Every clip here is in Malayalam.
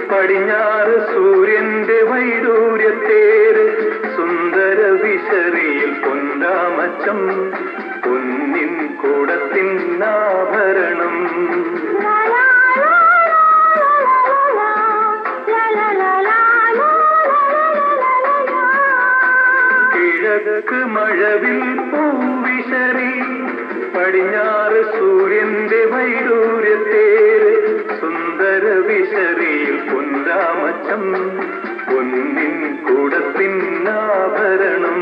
പടിഞ്ഞാറ് സൂര്യന്റെ വൈഡൂര്യത്തേര് സുന്ദര വിശറിയിൽ പൊന്നാമച്ചം പൊന്നിൻ കൂടത്തിൻ ആഭരണം കിഴക്ക് മഴവിൽ പൂവിശറി പടിഞ്ഞാറ് സൂര്യന്റെ വൈഡൂര്യത്തേര് സുന്ദര വിശറിയിൽ പൊന്നാമച്ചം പൊന്നിൻ കൂടത്തിൻ ആഭരണം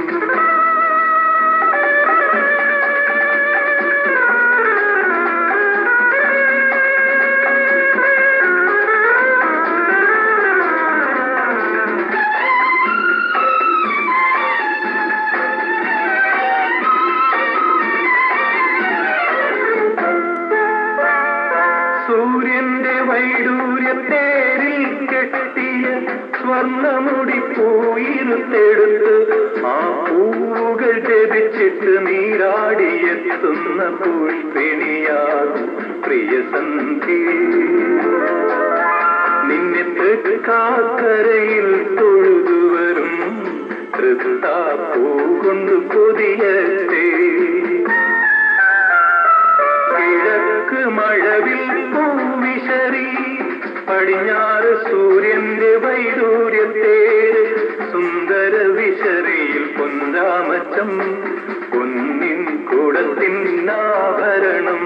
സൂര്യന്റെ വൈഡൂര്യത്തേരിൽ കെട്ടിയ സ്വർണമുടി പൂയിരുത്തെടുത്ത് ആ പൂവുകൾ ജപിച്ചിട്ട് നീരാടിയെത്തുന്ന പുഷ്പിണിയാകും പ്രിയ സന്ധ്യ നിന്നെ തൃക്കാക്കരയിൽ തൊഴുതുവരും തൃത്താ പൂകൊണ്ട് കൊതിയട്ടെ കിഴക്ക് മഴവിൽ പൂവിശറി പടിഞ്ഞാറ് സൂര്യന്റെ വൈഡൂര്യത്തേര് സുന്ദര വിശറിയിൽ പൊന്താമച്ചം പൊന്നിൻ കൂടത്തിൻ ആഭരണം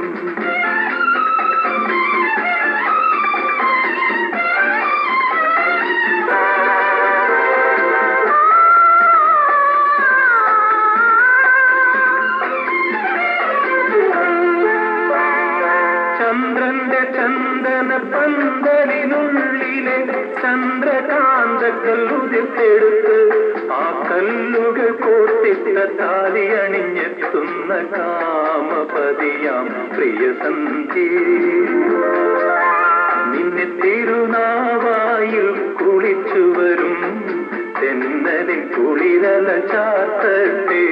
ചന്ദ്രന്റെ ചന്ദന പന്തലിനുള്ളിലെ ചന്ദ്രകാന്ത കല്ലുതിർത്തെടുത്ത് ആ കല്ലുകൾ കോട്ടിട്ട താലി അണിഞ്ഞെത്തുന്ന കാമപതിയാം പ്രിയ സന്ധ്യ നിന്നെ തിരുനാവായിൽ കുളിച്ചു വരും തെന്നലിൻ കുളിരല ചാത്തട്ടെ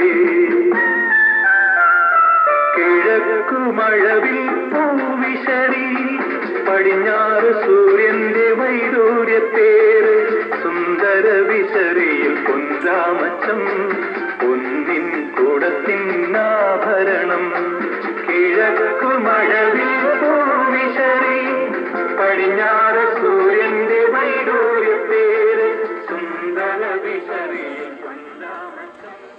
കിഴക്കു മഴവിൽ പൂവിശറി പടിഞ്ഞാറ് സൂര്യന്റെ വൈഡൂര്യത്തേര് സുന്ദര വിശറിയിൽ പൊന്താമച്ചം പൊന്നിൻ കൂടത്തിൻ ആഭരണം കിഴക്കു മഴവിൽ പൂവിശറി പടിഞ്ഞാറ് സൂര്യന്റെ വൈഡൂര്യത്തേര് സുന്ദര വിശറിയിൽ പൊന്താമച്ചം